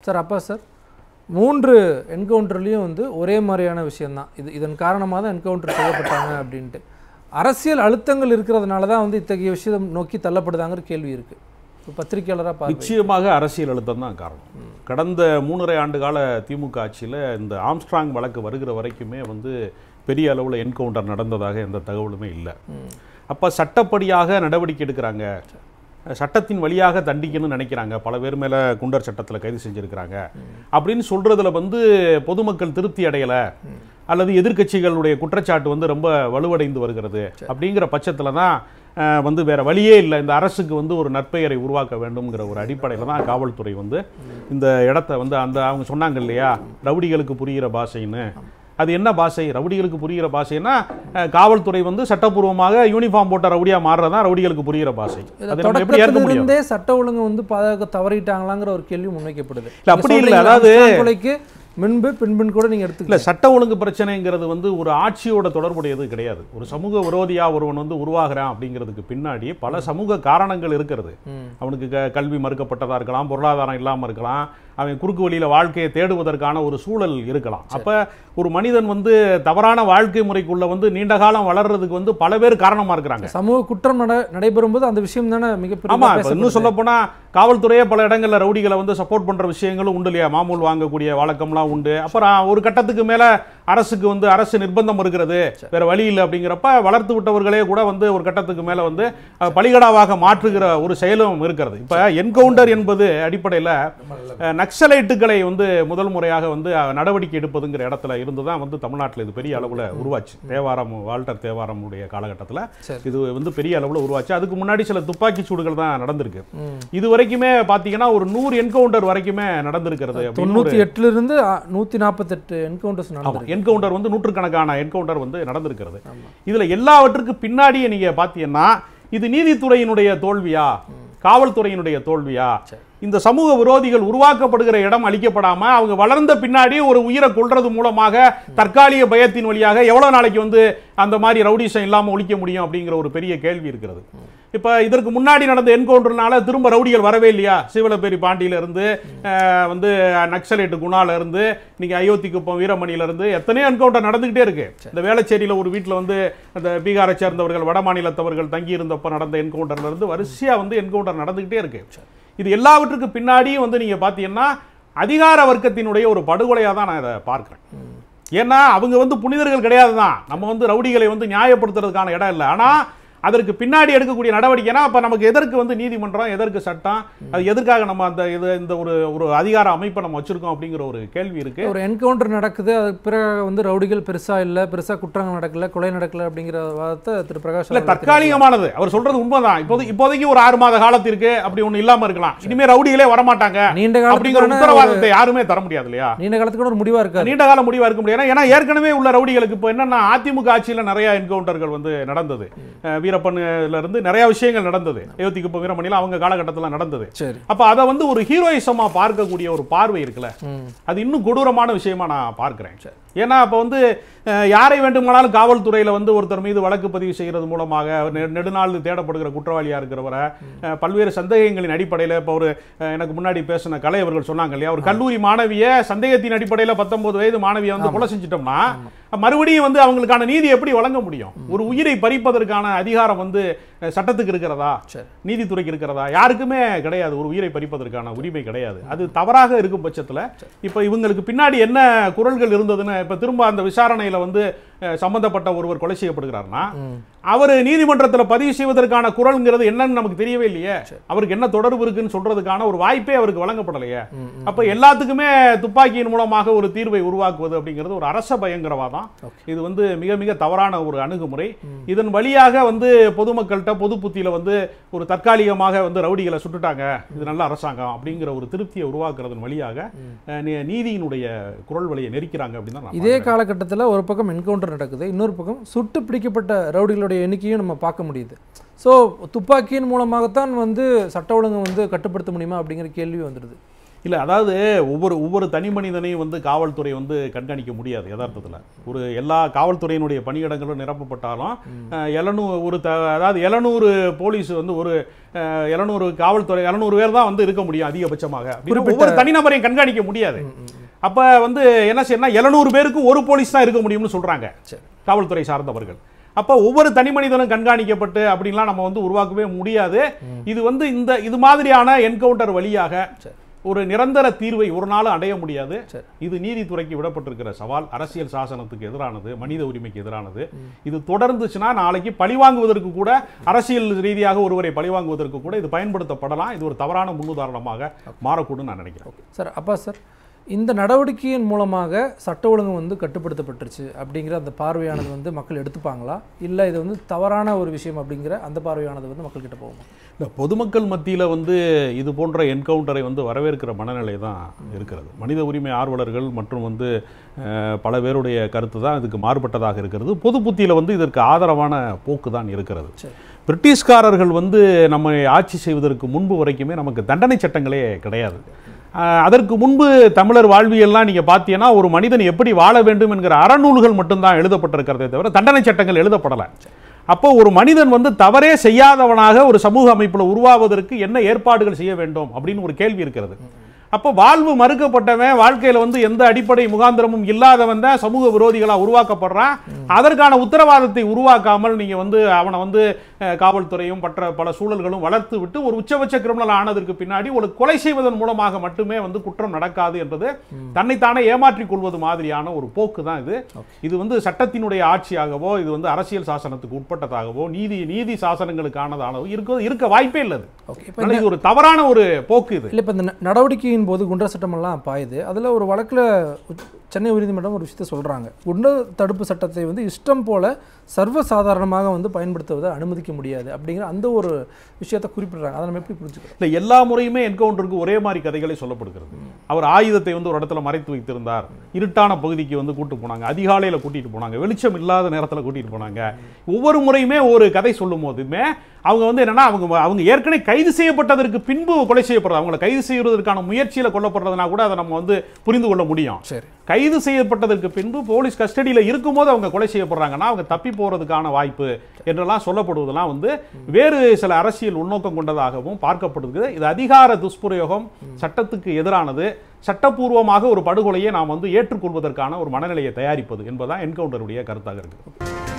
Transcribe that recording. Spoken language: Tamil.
சார் அப்பா சார் மூன்று என்கவுண்டர்லேயும் வந்து ஒரே மாதிரியான விஷயம்தான் இது இதன் காரணமாக தான் என்கவுண்டர் செய்யப்பட்டாங்க அப்படின்ட்டு அரசியல் அழுத்தங்கள் இருக்கிறதுனால தான் வந்து இத்தகைய விஷயம் நோக்கி தள்ளப்படுதாங்கிற கேள்வி இருக்குது இப்போ பத்திரிகையாளராக பார்த்து நிச்சயமாக அரசியல் அழுத்தம் தான் காரணம் கடந்த மூணரை ஆண்டு கால திமுக ஆட்சியில் இந்த ஆம்ஸ்ட்ராங் வழக்கு வருகிற வரைக்குமே வந்து பெரிய அளவில் என்கவுண்டர் நடந்ததாக எந்த தகவலுமே இல்லை அப்போ சட்டப்படியாக நடவடிக்கை எடுக்கிறாங்க சட்டத்தின் வழியாக தண்டிக்கணும்னு நினைக்கிறாங்க பல பேர் மேலே குண்டர் சட்டத்தில் கைது செஞ்சுருக்கிறாங்க அப்படின்னு சொல்கிறதுல வந்து பொதுமக்கள் திருப்தி அடையலை அல்லது எதிர்க்கட்சிகளுடைய குற்றச்சாட்டு வந்து ரொம்ப வலுவடைந்து வருகிறது அப்படிங்கிற பட்சத்தில் தான் அஹ், வந்து வேற வழியே இல்லை இந்த அரசுக்கு வந்து ஒரு நற்பெயரை உருவாக்க வேண்டும்ங்கிற ஒரு அடிப்படையில் தான் காவல்துறை வந்து இந்த இடத்த வந்து அந்த அவங்க சொன்னாங்க இல்லையா ரவுடிகளுக்கு புரிகிற பாஷைன்னு அது என்ன பாஷை ரவுடிகளுக்கு புரிகிற பாஷைன்னா அஹ், காவல்துறை வந்து சட்டப்பூர்வமாக யூனிஃபார்ம் போட்ட ரவுடியா மாறுறதா ரவுடிகளுக்கு புரிகிற பாஷை அது நம்ம எப்படி ஏற்க முடியும் தொடக்கத்திலிருந்தே சட்ட ஒழுங்கு வந்து பாதுகாக்க தவறிட்டாங்களாங்கிற ஒரு கேள்வி முன்வைக்கப்படுது இல்ல, அப்படி நீங்க இல்ல, சொல்றீங்க, அதாவது- ஆம்ஸ்ட்ராங் கொலைக்கு முன்பு பின்பின் கூட நீங்க இல்ல எடுத்துக்கல சட்ட ஒழுங்கு பிரச்சனைங்கிறது வந்து ஒரு ஆட்சியோட தொடர்புடையது கிடையாது ஒரு சமூக விரோதியா ஒருவன் வந்து உருவாகிறான் அப்படிங்கிறதுக்கு பின்னாடி பல சமூக காரணங்கள் இருக்கிறது அவனுக்கு க- கல்வி மறுக்கப்பட்டதா இருக்கலாம் பொருளாதாரம் இல்லாம இருக்கலாம் அவன் குறுக்கு வழியில வாழ்க்கையை தேடுவதற்கான ஒரு சூழல் இருக்கலாம் அப்ப ஒரு மனிதன் வந்து தவறான வாழ்க்கை முறைக்குள்ள வந்து நீண்ட காலம் வளர்றதுக்கு வந்து பல பேர் காரணமா இருக்கிறாங்க சமூக குற்றம் நட நடைபெறும் போது அந்த விஷயம் தானே மிகப்பெரிய ஆமா இப்ப இன்னும் சொல்ல போனா காவல்துறையே பல இடங்கள்ல ரவுடிகளை வந்து சப்போர்ட் பண்ற விஷயங்களும் உண்டு இல்லையா மாமூல் வாங்கக்கூடிய வழக்கம்லாம் உண்டு அப்புறம் ஒரு கட்டத்துக்கு மேல அரசுக்கு வந்து அரசு நிர்பந்தம் இருக்கிறது வேற வழி இல்லை அப்படிங்கிறப்ப வளர்த்து விட்டவர்களே கூட வந்து ஒரு கட்டத்துக்கு மேல வந்து அஹ், பலிகடாவாக மாற்றுகிற ஒரு செயலும் இருக்கிறது இப்ப என்கவுண்டர் என்பது அடிப்படையில அஹ், நக்சலைட்டுகளை வந்து முதல் முறையாக வந்து அஹ், நடவடிக்கை எடுப்பதுங்கிற இடத்துல இருந்து தான் வந்து தமிழ்நாட்டில் இது பெரிய அளவுல உருவாச்சு தேவாரம் வால்டர் தேவாரம் உடைய காலகட்டத்துல சரி. இது வந்து பெரிய அளவுல உருவாச்சு அதுக்கு முன்னாடி சில துப்பாக்கி சூடுகள் தான் நடந்திருக்கு இது வரைக்குமே பாத்தீங்கன்னா ஒரு நூறு என்கவுண்டர் வரைக்குமே நடந்திருக்கிறது அப்படின்னு ஒரு- தொண்ணூத்தி எட்டுல இருந்து நூத்தி நாற்பத்தெட்டு என்கவுண்டர்ஸ் நடந்திருக்கு என்கவுண்டர் வந்து நூற்றுக்கணக்கான என்கவுண்டர் வந்து நடந்திருக்கிறது இதுல எல்லாவற்றுக்கு பின்னாடியே நீங்க பாத்தீங்கன்னா இது நீதித்துறையினுடைய தோல்வியா காவல்துறையினுடைய தோல்வியா இந்த சமூக விரோதிகள் உருவாக்கப்படுகிற இடம் அளிக்கப்படாம அவங்க வளர்ந்த பின்னாடி ஒரு உயிரை கொல்றது மூலமாக தற்காலிக பயத்தின் வழியாக எவ்வளவு நாளைக்கு வந்து அந்த மாதிரி ரவுடிசம் இல்லாம ஒழிக்க முடியும் அப்படிங்கிற ஒரு பெரிய கேள்வி இருக்கிறது இப்ப இதற்கு முன்னாடி நடந்த என்கவுண்டர்னால திரும்ப ரவுடிகள் வரவே இல்லையா சிவலப்பேரி பாண்டியில இருந்து அஹ், வந்து நக்சலைட்டு குணால இருந்து நீங்க அயோத்தி குப்பம் வீரமணியில இருந்து எத்தனையோ என்கவுண்டர் நடந்துகிட்டே இருக்கு இந்த வேளச்சேரியில ஒரு வீட்டுல வந்து அந்த பீகாரை சேர்ந்தவர்கள் வட மாநிலத்தவர்கள் தங்கி இருந்தப்ப நடந்த என்கவுண்டர்ல இருந்து வரிசையா வந்து என்கவுண்டர் நடந்துகிட்டே இருக்கு இது எல்லாவற்றுக்கு பின்னாடியும் வந்து நீங்க பாத்தீங்கன்னா அதிகார வர்க்கத்தினுடைய ஒரு படுகொலையா தான் நான் இதை பார்க்கிறேன் ஏன்னா அவங்க வந்து புனிதர்கள் கிடையாது தான் நம்ம வந்து ரவுடிகளை வந்து நியாயப்படுத்துறதுக்கான இடம் இல்லை ஆனா அதற்கு பின்னாடி எடுக்கக்கூடிய நடவடிக்கைனா அப்ப நமக்கு எதற்கு வந்து நீதிமன்றம் எதற்கு சட்டம் அது எதற்காக நம்ம அந்த இது இந்த ஒரு ஒரு அதிகார அமைப்பை நம்ம வச்சிருக்கோம் அப்படிங்கிற ஒரு கேள்வி இருக்கு ஒரு என்கவுண்டர் நடக்குது அதுக்கு பிறகு வந்து ரவுடிகள் பெருசா இல்ல பெருசா குற்றங்கள் நடக்கல கொலை நடக்கல அப்படிங்கிற வாதத்தை திரு பிரகாஷ் இல்ல அவர்கள் தற்காலிகமானது அவர் சொல்றது உண்மைதான் இப்போது இப்போதைக்கு ஒரு ஆறு மாத காலத்திற்கு அப்படி ஒண்ணு இல்லாம இருக்கலாம் இனிமே ரவுடிகளே வரமாட்டாங்க நீண்ட அப்படிங்கிற காலத்துக்கான உத்தரவாதத்தை யாருமே தர முடியாது இல்லையா நீண்ட காலத்துக்கு ஒரு முடிவா இருக்காது நீண்ட கால முடிவா இருக்க முடியாது ஏன்னா ஏற்கனவே உள்ள ரவுடிகளுக்கு இப்போ என்னன்னா அதிமுக ஆட்சியில நிறைய என்கவுண்டர்கள் வந்து நடந்தது அஹ் வீரப்பன்ல இருந்து நிறைய விஷயங்கள் நடந்தது அயோத்திக்கு இப்போ வீரமணியில அவங்க காலகட்டத்தில் நடந்தது சரி அப்ப அதை வந்து ஒரு ஹீரோயிசமா பார்க்கக்கூடிய ஒரு பார்வை இருக்குல்ல ம். அது இன்னும் கொடூரமான விஷயமா நான் பார்க்கிறேன் ஏன்னா அப்ப வந்து அஹ், யாரை வேண்டுமானாலும் காவல்துறையில வந்து ஒருத்தர் மீது வழக்கு பதிவு செய்கிறது மூலமாக நெ- நெடுநாள் தேடப்படுகிற குற்றவாளியா இருக்கிறவரை அஹ், பல்வேறு சந்தேகங்களின் அடிப்படையில் இப்போ ஒரு அஹ், எனக்கு முன்னாடி பேசின கலை அவர்கள் சொன்னாங்க இல்லையா ஒரு கல்லூரி மாணவிய சந்தேகத்தின் அடிப்படையில் பத்தொன்பது வயது மாணவியை வந்து கொலை செஞ்சிட்டோம்னா மறுபடியும் வந்து அவங்களுக்கான நீதி எப்படி வழங்க முடியும் ஒரு உயிரை பறிப்பதற்கான அதிகாரம் வந்து அஹ், சட்டத்துக்கு இருக்கிறதா சரி நீதித்துறைக்கு இருக்கிறதா யாருக்குமே கிடையாது ஒரு உயிரை பறிப்பதற்கான உரிமை கிடையாது அது தவறாக இருக்கும் பட்சத்துல இப்ப இவங்களுக்கு பின்னாடி என்ன குரல்கள் இருந்ததுன்னு இப்ப திரும்ப அந்த விசாரணையில வந்து அஹ், சம்பந்தப்பட்ட ஒருவர் கொலை செய்யப்படுகிறார்னா அவர் நீதிமன்றத்துல பதிவு செய்வதற்கான குரல்ங்கிறது என்னன்னு நமக்கு தெரியவே இல்லையே அவருக்கு என்ன தொடர்பு இருக்குன்னு சொல்றதுக்கான ஒரு வாய்ப்பே அவருக்கு வழங்கப்படலையே அப்ப எல்லாத்துக்குமே துப்பாக்கியின் மூலமாக ஒரு தீர்வை உருவாக்குவது அப்படிங்கிறது ஒரு அரச பயங்கரவாதம் இது வந்து மிக மிக தவறான ஒரு அணுகுமுறை இதன் வழியாக வந்து பொதுமக்கள்கிட்ட பொது புத்தியில வந்து ஒரு தற்காலிகமாக வந்து ரவுடிகளை சுட்டுட்டாங்க இது நல்ல அரசாங்கம் அப்படிங்கிற ஒரு திருப்தியை உருவாக்குறதன் வழியாக அஹ், நீ- நீதியினுடைய குரல் வழியை நெரிக்கிறாங்க அப்படின்னு தான் நான் இதே காலகட்டத்தில் ஒரு பக்கம் என்கவுண்டர் நடக்குது இன்னொரு பக்கம் சுட்டு பிடிக்கப்பட்ட ரவுடிகளுடைய எண்ணிக்கையும் நம்ம பார்க்க முடியுது ஸோ துப்பாக்கியின் மூலமாகத்தான் வந்து சட்ட ஒழுங்கை வந்து கட்டுப்படுத்த முடியுமா அப்படிங்கிற கேள்வி வந்துடுது இல்ல அதாவது ஒவ்வொரு ஒவ்வொரு தனி மனிதனையும் வந்து காவல்துறை வந்து கண்காணிக்க முடியாது யதார்த்தத்துல ஒரு எல்லா காவல்துறையினுடைய பணியிடங்களும் நிரப்பப்பட்டாலும் எழுநூறு ஒரு த அதாவது எழுநூறு போலீஸ் வந்து ஒரு எழுநூறு காவல்துறை எழுநூறு பேர் தான் வந்து இருக்க முடியும் அதிகபட்சமாக அப்படின்னு ஒவ்வொரு தனிநபரையும் கண்காணிக்க முடியாது அப்ப வந்து என்ன செய்யணும் எழுநூறு பேருக்கு ஒரு போலீஸ் தான் இருக்க முடியும்னு சொல்றாங்க சரி. காவல்துறை சார்ந்தவர்கள் அப்ப ஒவ்வொரு தனி மனிதனும் கண்காணிக்கப்பட்டு அப்படின்லாம் நம்ம வந்து உருவாக்கவே முடியாது இது வந்து இந்த இது மாதிரியான என்கவுண்டர் வழியாக சரி. ஒரு நிரந்தர தீர்வை ஒரு நாளும் அடைய முடியாது சரி. இது நீதித்துறைக்கு விடப்பட்டிருக்கிற சவால் அரசியல் சாசனத்துக்கு எதிரானது மனித உரிமைக்கு எதிரானது இது தொடர்ந்துச்சுன்னா நாளைக்கு பழிவாங்குவதற்கு கூட அரசியல் ரீதியாக ஒருவரை பழிவாங்குவதற்கு கூட இது பயன்படுத்தப்படலாம் இது ஒரு தவறான முன்னுதாரணமாக மாறக்கூடும் நான் நினைக்கிறேன் சார் அப்பா சார் இந்த நடவடிக்கையின் மூலமாக சட்ட ஒழுங்கு வந்து கட்டுப்படுத்தப்பட்டுருச்சு அப்படிங்கிற அந்த பார்வையானது வந்து மக்கள் எடுத்துப்பாங்களா இல்லை இது வந்து தவறான ஒரு விஷயம் அப்படிங்கிற அந்த பார்வையானது வந்து மக்கள்கிட்ட போகுமா இந்த பொதுமக்கள் மத்தியில் வந்து இது போன்ற என்கவுண்டரை வந்து வரவேற்கிற மனநிலை தான் இருக்கிறது மனித உரிமை ஆர்வலர்கள் மற்றும் வந்து அஹ், பல பேருடைய கருத்து தான் இதுக்கு மாறுபட்டதாக இருக்கிறது பொது புத்தியில் வந்து இதற்கு ஆதரவான போக்கு தான் இருக்கிறது சரி. பிரிட்டிஷ்காரர்கள் வந்து நம்மை ஆட்சி செய்வதற்கு முன்பு வரைக்குமே நமக்கு தண்டனை சட்டங்களே கிடையாது அஹ், அதற்கு முன்பு தமிழர் வாழ்வியல்லாம் நீங்க பார்த்தீங்கன்னா ஒரு மனிதன் எப்படி வாழ வேண்டும் என்கிற அறநூல்கள் மட்டும்தான் எழுதப்பட்டிருக்கிறதே தவிர தண்டனை சட்டங்கள் எழுதப்படலை அப்போ ஒரு மனிதன் வந்து தவறே செய்யாதவனாக ஒரு சமூக அமைப்புல உருவாவதற்கு என்ன ஏற்பாடுகள் செய்ய வேண்டும் அப்படின்னு ஒரு கேள்வி இருக்கிறது அப்போ வாழ்வு மறுக்கப்பட்டவன் வாழ்க்கையில வந்து எந்த அடிப்படை முகாந்திரமும் இல்லாதவன் தான் சமூக விரோதிகளா உருவாக்கப்படுறான் அதற்கான உத்தரவாதத்தை உருவாக்காமல் நீங்க வந்து அவனை வந்து அஹ், காவல்துறையும் மற்ற பல சூழல்களும் வளர்த்து விட்டு ஒரு உச்சபட்ச கிரிமினல் ஆனதற்கு பின்னாடி ஒரு கொலை செய்வதன் மூலமாக மட்டுமே வந்து குற்றம் நடக்காது என்பது தன்னைத்தானே ஏமாற்றிக் கொள்வது மாதிரியான ஒரு போக்கு தான் இது இது வந்து சட்டத்தினுடைய ஆட்சியாகவோ இது வந்து அரசியல் சாசனத்துக்கு உட்பட்டதாகவோ நீதி நீதி சாசனங்களுக்கானதாகவோ இருக்க இருக்க வாய்ப்பே இல்லை இது. ஓகே இப்போ அதனால இது ஒரு தவறான ஒரு போக்கு இது இல்லை இப்போ இந்த ந- நடவடிக்கையின் போது குண்டர் சட்டமெல்லாம் பாயுது அதில் ஒரு வழக்கில் சென்னை உயர்நீதிமன்றம் ஒரு விஷயத்தை சொல்கிறாங்க குண்டர் தடுப்பு சட்டத்தை வந்து இஷ்டம் போல சர்வசாதாரணமாக வந்து பயன்படுத்துவதை அனுமதிக்க முடியாது அப்படிங்கிற அந்த ஒரு விஷயத்தை குறிப்பிடுறாங்க அதை நம்ம எப்படி புரிஞ்சுக்கிறோம் இல்லை எல்லா முறையுமே என்கவுண்டருக்கு ஒரே மாதிரி கதைகளே சொல்லப்படுகிறது அவர் ஆயுதத்தை வந்து ஒரு இடத்துல மறைத்து வைத்திருந்தார் இருட்டான பகுதிக்கு வந்து கூட்டு போனாங்க அதிகாலையில் கூட்டிட்டு போனாங்க வெளிச்சம் இல்லாத நேரத்தில் கூட்டிட்டு போனாங்க ஒவ்வொரு முறையுமே ஒரு கதை சொல்லும் போதுமே அவங்க வந்து என்னன்னா அவங்க அவங்க ஏற்கனவே கைது செய்யப்பட்டதற்கு பின்பு கொலை செய்யப்படுறது அவங்களை கைது செய்வதற்கான முயற்சியில் கொல்லப்படுறதுனா கூட அதை நம்ம வந்து புரிந்து கொள்ள முடியும் சரி கைது செய்யப்பட்டதற்கு பின்பு போலீஸ் கஸ்டடியில் இருக்கும்போது அவங்க கொலை செய்யப்படுறாங்கன்னா அவங்க தப்பி போறதுக்கான வாய்ப்பு என்றெல்லாம் சொல்லப்படுவதெல்லாம் வந்து வேறு சில அரசியல் உள்நோக்கம் கொண்டதாகவும் பார்க்கப்படுது இது அதிகார துஷ்பிரயோகம் சட்டத்துக்கு எதிரானது சட்டப்பூர்வமாக ஒரு படுகொலையை நாம் வந்து ஏற்றுக்கொள்வதற்கான ஒரு மனநிலையை தயாரிப்பது என்பதுதான் என்கவுண்டருடைய கருத்தாக இருக்குது